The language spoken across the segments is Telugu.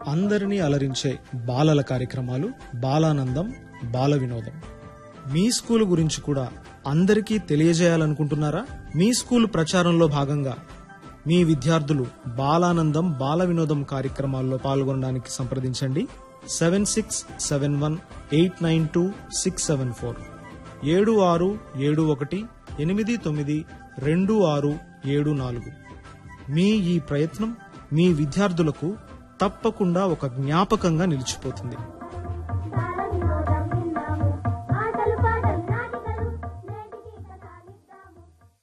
అందరినీ అలరించే బాలల కార్యక్రమాలు బాలానందం బాల వినోదం మీ స్కూల్ గురించి కూడా అందరికీ తెలియజేయాలనుకుంటున్నారా మీ స్కూల్ ప్రచారంలో భాగంగా మీ విద్యార్థులు బాలానందం బాల వినోదం కార్యక్రమాల్లో పాల్గొనడానికి సంప్రదించండి seven six seven one eight nine two six seven four ఏడు ఆరు ఏడు ఒకటి ఎనిమిది తొమ్మిది రెండు ఆరు ఏడు నాలుగు మీ ఈ ప్రయత్నం మీ విద్యార్థులకు తప్పకుండా ఒక జ్ఞాపకంగా నిలిచిపోతుంది బాలవినోదం విన్నాము ఆటలు పాటలు నాటికలు నేటికి కథాలిద్దాము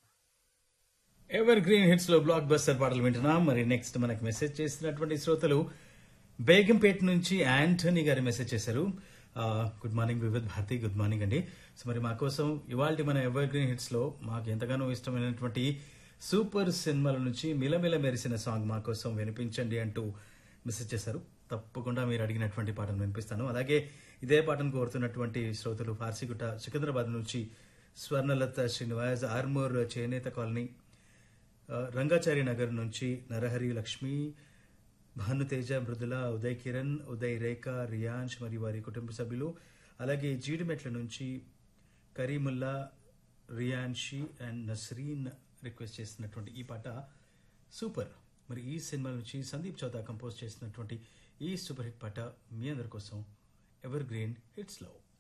ఎవర్ గ్రీన్ హిట్స్ లో బ్లాక్ బస్టర్ పాటలు వింటున్నాం మరి నెక్స్ట్ మనకి మెసేజ్ చేసినటువంటి శ్రోతలు బేగంపేట నుంచి యాంటనీ గారు మెసేజ్ చేశారు ఆ, good morning Vividh Bharati good morning అండి సో మరి మా కోసం ఇవాళ మన ఎవర్ గ్రీన్ హిట్స్ లో మాకు ఎంతగానో ఇష్టమైనటువంటి సూపర్ సినిమాల నుంచి మిలమిల మెరిసిన సాంగ్ మా కోసం వినిపించండి అంటూ మెసేజ్ చేశారు తప్పకుండా మీరు అడిగినటువంటి పాటను వినిపిస్తాను అలాగే ఇదే పాటను కోరుతున్నటువంటి శ్రోతలు ఫార్సిగుట్ట సికింద్రాబాద్ నుంచి స్వర్ణలత శ్రీనివాస్ ఆర్మూర్ చేనేత కాలనీ ఆ, రంగాచారి నగర్ నుంచి నరహరి లక్ష్మి భానుతేజ మృదుల ఉదయ్ కిరణ్ ఉదయ్ రేఖ రియాన్ష్ మరియు వారి కుటుంబ సభ్యులు అలాగే జీడిమెట్ల నుంచి కరీముల్లా రియాన్షి అండ్ నస్రీన్ రిక్వెస్ట్ చేసినటువంటి ఈ పాట సూపర్ మరి ఈ సినిమా నుంచి సందీప్ చౌదా కంపోజ్ చేసినటువంటి ఈ సూపర్ హిట్ పాట మీ అందరి కోసం ఎవర్ గ్రీన్ హిట్స్ లో